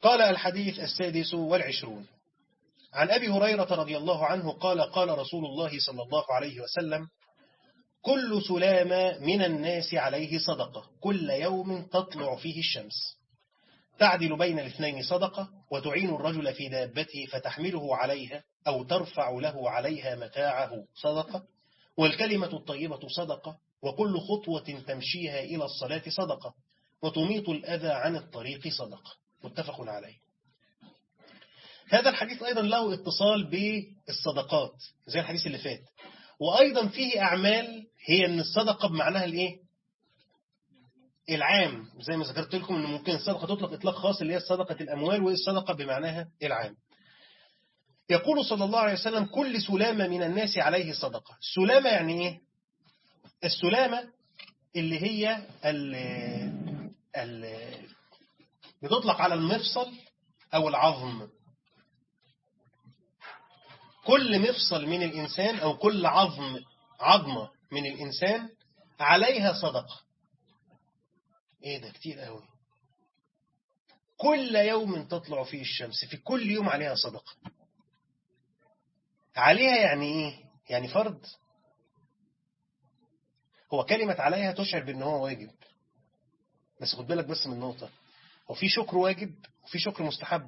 قال الحديث السادس والعشرون عن أبي هريرة رضي الله عنه قال قال رسول الله صلى الله عليه وسلم كل سلامة من الناس عليه صدقة كل يوم تطلع فيه الشمس تعدل بين الاثنين صدقة وتعين الرجل في دابته فتحمله عليها أو ترفع له عليها متاعه صدقة والكلمة الطيبة صدقة وكل خطوة تمشيها إلى الصلاة صدقة وتميط الأذى عن الطريق صدقة متفق عليه هذا الحديث أيضا له اتصال بالصدقات زي الحديث اللي فات وأيضا فيه أعمال هي أن الصدقة بمعناها الإيه؟ العام زي ما ذكرت لكم أن ممكن الصدقة تطلق إطلاق خاص اللي هي صدقة الأموال والصدقة بمعناها العام يقول صلى الله عليه وسلم كل سلامة من الناس عليه صدقة السلامة يعني إيه؟ السلامة اللي هي ال ال بتطلق على المفصل أو العظم كل مفصل من الإنسان أو كل عظم عظمة من الإنسان عليها صدقة إيه ده كتير قوي كل يوم تطلع فيه الشمس في كل يوم عليها صدقة عليها يعني إيه يعني فرض هو كلمة عليها تشعر بأنه هو واجب بس خد بالك بس من نقطة هو في شكر واجب وفي شكر مستحب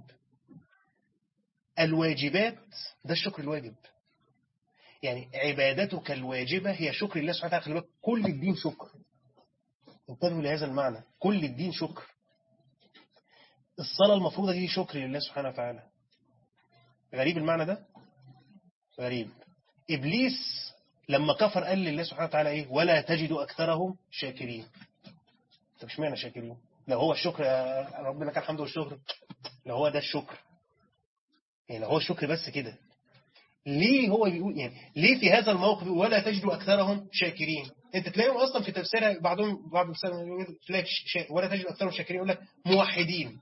الواجبات ده الشكر الواجب يعني عبادتك الواجبة هي شكر الله سبحانه وتعالى خلي بالك كل الدين شكر انتبهوا لهذا المعنى كل الدين شكر الصلاة المفروضة دي شكر لله سبحانه وتعالى غريب المعنى ده غريب إبليس لما كفر قال لله سبحانه وتعالى إيه ولا تجد أكثرهم شاكرين طب مش معنى شاكرين لو هو الشكر ربنا كان الحمد والشكر لو هو ده الشكر يعني لو هو الشكر بس كده ليه هو بيقول يعني ليه في هذا الموقف ولا تجد أكثرهم شاكرين انت تلاقيهم اصلا في تفسيرها بعضهم بعض تلاقي ولا تجد أكثرهم شاكرين يقول لك موحدين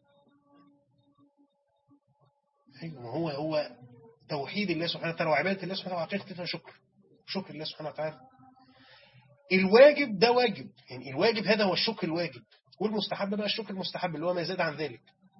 ايوه هو هو توحيد الله سبحانه وتعالى وعبادة الله سبحانه وتعالى عقيدتها شكر شكر الله سبحانه وتعالى الواجب ده واجب يعني الواجب هذا هو الشكر الواجب والمستحب بقى الشكر المستحب اللي هو ما يزيد عن ذلك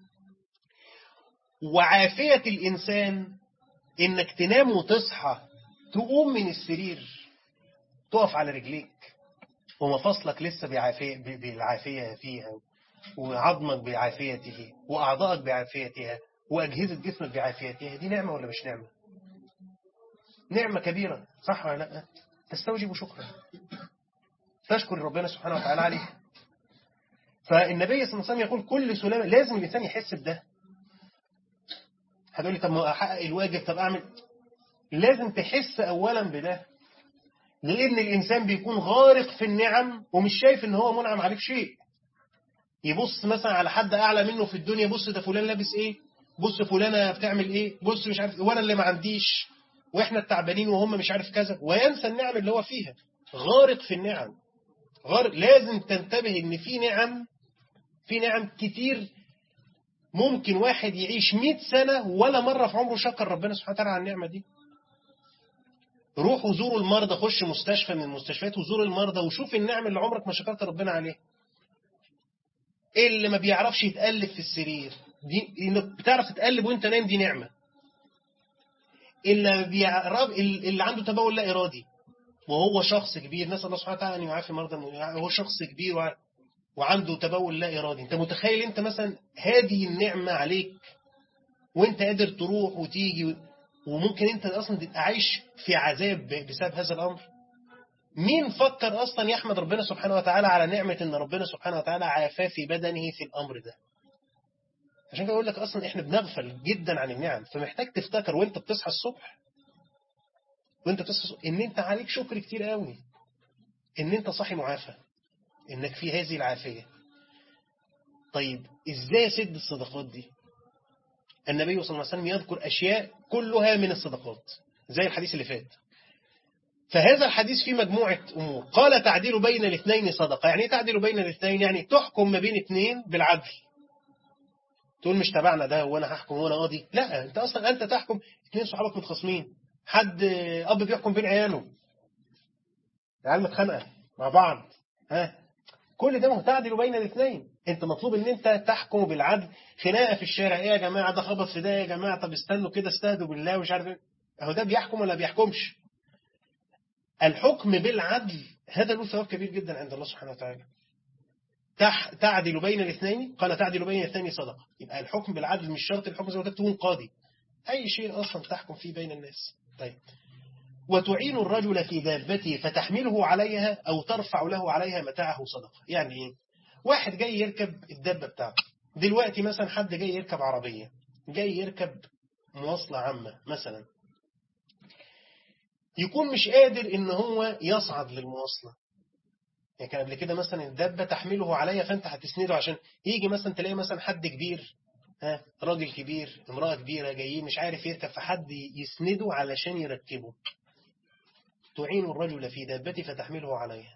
وعافية الإنسان إنك تنام وتصحى تقوم من السرير تقف على رجليك ومفاصلك لسه بعافية بالعافية فيها وعظمك بعافيته وأعضائك بعافيتها وأجهزة جسمك بعافيتها دي نعمة ولا مش نعمة نعمة كبيرة صح ولا لا تستوجب شكرا تشكر ربنا سبحانه وتعالى عليه فالنبي صلى الله عليه وسلم يقول كل سلامة لازم الإنسان يحس بده هتقول لي طب ما أحقق الواجب طب أعمل لازم تحس أولا بده لأن الإنسان بيكون غارق في النعم ومش شايف إن هو منعم عليك شيء يبص مثلا على حد أعلى منه في الدنيا بص ده فلان لابس إيه بص فلانة بتعمل إيه بص مش عارف وأنا اللي ما عنديش وإحنا التعبانين وهم مش عارف كذا وينسى النعم اللي هو فيها غارق في النعم غارق لازم تنتبه إن في نعم في نعم كتير ممكن واحد يعيش 100 سنة ولا مرة في عمره شكر ربنا سبحانه وتعالى على النعمة دي روحوا زوروا المرضى خش مستشفى من المستشفيات وزوروا المرضى وشوف النعم اللي عمرك ما شكرت ربنا عليه اللي ما بيعرفش يتقلب في السرير دي انك بتعرف تتقلب وانت نايم دي نعمة اللي بيعرف اللي عنده تبول لا إرادي وهو شخص كبير نسأل الله سبحانه وتعالى أن يعافي مرضى هو شخص كبير وع... وعنده تبول لا إرادي انت متخيل انت مثلا هذه النعمة عليك وانت قادر تروح وتيجي وممكن انت اصلا تبقى عايش في عذاب بسبب هذا الامر مين فكر اصلا يحمد ربنا سبحانه وتعالى على نعمة ان ربنا سبحانه وتعالى عافاه في بدنه في الامر ده عشان كده اقول لك اصلا احنا بنغفل جدا عن النعم فمحتاج تفتكر وانت بتصحى الصبح وانت بتصحى الصبح ان انت عليك شكر كتير قوي ان انت صاحي معافى انك في هذه العافية طيب ازاي اسد الصدقات دي النبي صلى الله عليه وسلم يذكر أشياء كلها من الصدقات زي الحديث اللي فات فهذا الحديث فيه مجموعة أمور قال تعديل بين الاثنين صدقة يعني تعديل بين الاثنين يعني تحكم ما بين اثنين بالعدل تقول مش تبعنا ده وانا هحكم وانا قاضي لا انت اصلا انت تحكم اثنين صحابك متخاصمين حد اب بيحكم بين عياله العيال متخانقه مع بعض ها كل ده تعدل بين الاثنين انت مطلوب ان انت تحكم بالعدل خناقه في الشارع ايه يا جماعه ده خبط في ده يا جماعه طب استنوا كده استهدوا بالله ومش عارف ايه اهو ده بيحكم ولا بيحكمش الحكم بالعدل هذا له ثواب كبير جدا عند الله سبحانه وتعالى تعدل بين الاثنين قال تعدل بين الاثنين صدقه يبقى الحكم بالعدل مش شرط الحكم زي ما تكون قاضي اي شيء اصلا تحكم فيه بين الناس طيب وتعين الرجل في دابته فتحمله عليها أو ترفع له عليها متاعه صدقة يعني إيه؟ واحد جاي يركب الدابة بتاعته دلوقتي مثلا حد جاي يركب عربية جاي يركب مواصلة عامة مثلا يكون مش قادر إن هو يصعد للمواصلة يعني كان قبل كده مثلا الدابة تحمله عليها فأنت هتسنده عشان يجي مثلا تلاقي مثلا حد كبير ها راجل كبير امرأة كبيرة جايين مش عارف يركب فحد يسنده علشان يركبه تعين الرجل في دابته فتحمله عليها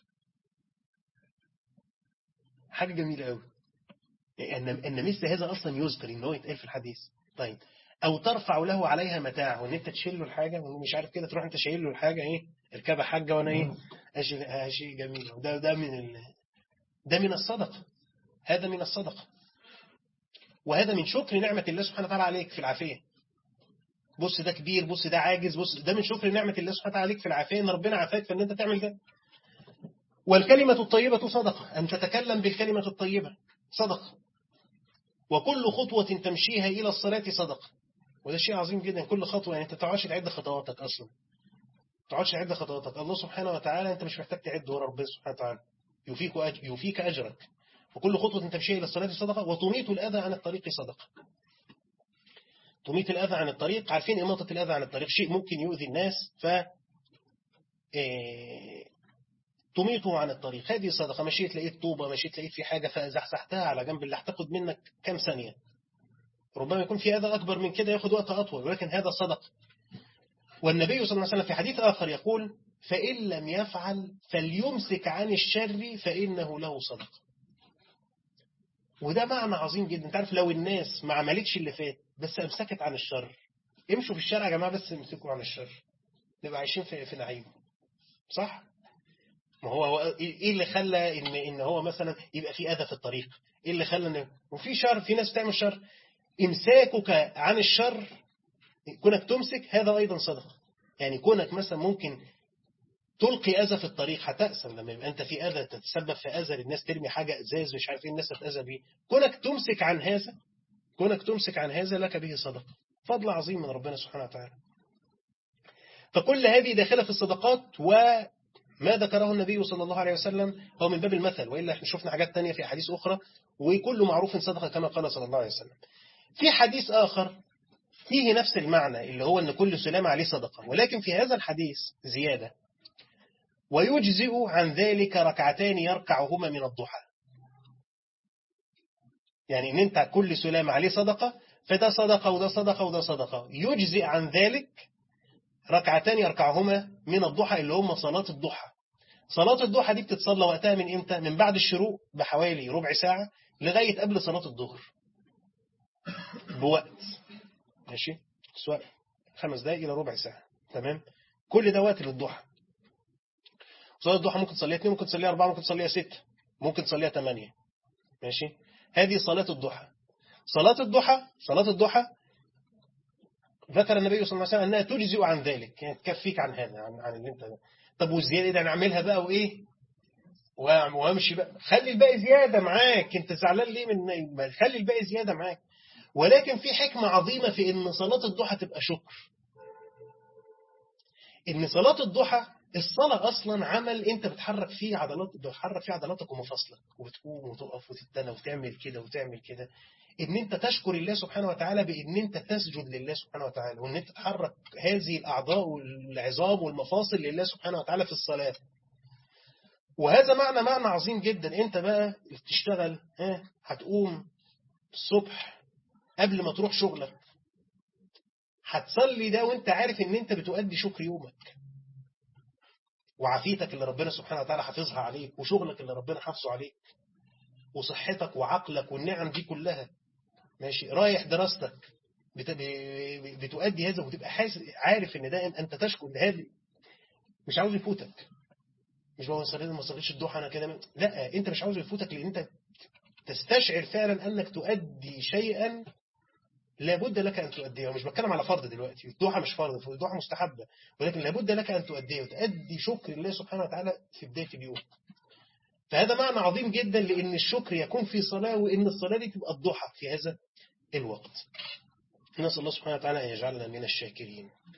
حاجة جميلة قوي يعني أن أن مثل هذا أصلا يذكر إن هو يتقال في الحديث طيب أو ترفع له عليها متاع وإن أنت تشيل له الحاجة وإنه مش عارف كده تروح أنت شايل له الحاجة إيه اركبها حاجة وأنا إيه أشي شيء جميل ده ده من ال... ده من الصدقة هذا من الصدقة وهذا من شكر نعمة الله سبحانه وتعالى عليك في العافية بص ده كبير بص ده عاجز بص ده من شكر نعمة الله سبحانه وتعالى عليك في العافية ان ربنا عافاك فان انت تعمل ده والكلمة الطيبة صدقة أن تتكلم بالكلمة الطيبة صدقة وكل خطوة تمشيها إلى الصلاة صدقة وده شيء عظيم جدا كل خطوة يعني أنت تعالش تعد خطواتك أصلا تعالش تعد خطواتك الله سبحانه وتعالى أنت مش محتاج تعد ورا ربنا سبحانه وتعالى يفيك, أج... يفيك أجرك وكل خطوة تمشيها إلى الصلاة صدقة وتميت الأذى عن الطريق صدقة تميت الأذى عن الطريق عارفين إماطة الأذى عن الطريق شيء ممكن يؤذي الناس ف تميته عن الطريق هذه صدقة مشيت لقيت طوبة مشيت لقيت في حاجة فزحزحتها على جنب اللي هتاخد منك كم ثانية ربما يكون في أذى أكبر من كده ياخد وقت أطول ولكن هذا صدق والنبي صلى الله عليه وسلم في حديث آخر يقول فإن لم يفعل فليمسك عن الشر فإنه له صدق وده معنى عظيم جدا انت عارف لو الناس ما عملتش اللي فات بس امسكت عن الشر امشوا في الشارع يا جماعة بس امسكوا عن الشر نبقى عايشين في, في نعيم صح ما هو ايه اللي خلى ان ان هو مثلا يبقى في اذى في الطريق ايه اللي خلى ان وفي شر في ناس بتعمل شر امساكك عن الشر كونك تمسك هذا ايضا صدقه يعني كونك مثلا ممكن تلقي اذى في الطريق هتأسم لما يبقى انت في اذى تتسبب في اذى للناس ترمي حاجه ازاز مش عارف ايه الناس تتاذى بيه كونك تمسك عن هذا كونك تمسك عن هذا لك به صدقه فضل عظيم من ربنا سبحانه وتعالى فكل هذه داخله في الصدقات و ما ذكره النبي صلى الله عليه وسلم هو من باب المثل وإلا احنا شفنا حاجات تانية في أحاديث أخرى وكل معروف صدقة كما قال صلى الله عليه وسلم في حديث آخر فيه نفس المعنى اللي هو أن كل سلام عليه صدقة ولكن في هذا الحديث زيادة ويجزئ عن ذلك ركعتان يركعهما من الضحى يعني ان انت كل سلام عليه صدقة فده صدقة وده صدقة وده صدقة يجزئ عن ذلك ركعتان يركعهما من الضحى اللي هم صلاة الضحى صلاة الضحى دي بتتصلى وقتها من امتى من بعد الشروق بحوالي ربع ساعة لغاية قبل صلاة الظهر بوقت ماشي سواء خمس دقائق إلى ربع ساعة تمام كل ده وقت للضحى صلاة الضحى ممكن تصليها اثنين ممكن تصليها أربعة ممكن تصليها ستة ممكن تصليها ثمانية ماشي هذه صلاة الضحى صلاة الضحى صلاة الضحى ذكر النبي صلى الله عليه وسلم أنها تجزئ عن ذلك يعني تكفيك عن هذا عن, عن اللي انت طب والزيادة ده نعملها بقى وإيه وامشي بقى خلي الباقي زيادة معاك انت زعلان ليه من خلي الباقي زيادة معاك ولكن في حكمة عظيمة في ان صلاة الضحى تبقى شكر ان صلاة الضحى الصلاة أصلا عمل أنت بتحرك فيه عضلات بتحرك فيه عضلاتك ومفاصلك وبتقوم وتقف وتتنى وتعمل كده وتعمل كده ان انت تشكر الله سبحانه وتعالى بان انت تسجد لله سبحانه وتعالى وان انت تحرك هذه الاعضاء والعظام والمفاصل لله سبحانه وتعالى في الصلاة وهذا معنى معنى عظيم جدا انت بقى تشتغل ها هتقوم الصبح قبل ما تروح شغلك هتصلي ده وانت عارف ان انت بتؤدي شكر يومك وعافيتك اللي ربنا سبحانه وتعالى حافظها عليك وشغلك اللي ربنا حافظه عليك وصحتك وعقلك والنعم دي كلها ماشي رايح دراستك بتؤدي هذا وتبقى حاسس عارف ان ده انت تشكر هذه مش عاوز يفوتك مش بقى صليت ما صليتش الضحى انا كده لا انت مش عاوز يفوتك لان انت تستشعر فعلا انك تؤدي شيئا لابد لك ان تؤديه ومش بتكلم على فرض دلوقتي الضحى مش فرض الضحى مستحبه ولكن لابد لك ان تؤديه وتؤدي شكر الله سبحانه وتعالى في بدايه اليوم فهذا معنى عظيم جدا لان الشكر يكون في صلاه وان الصلاه دي تبقى الضحى في هذا الوقت نسال الله سبحانه وتعالى ان يجعلنا من الشاكرين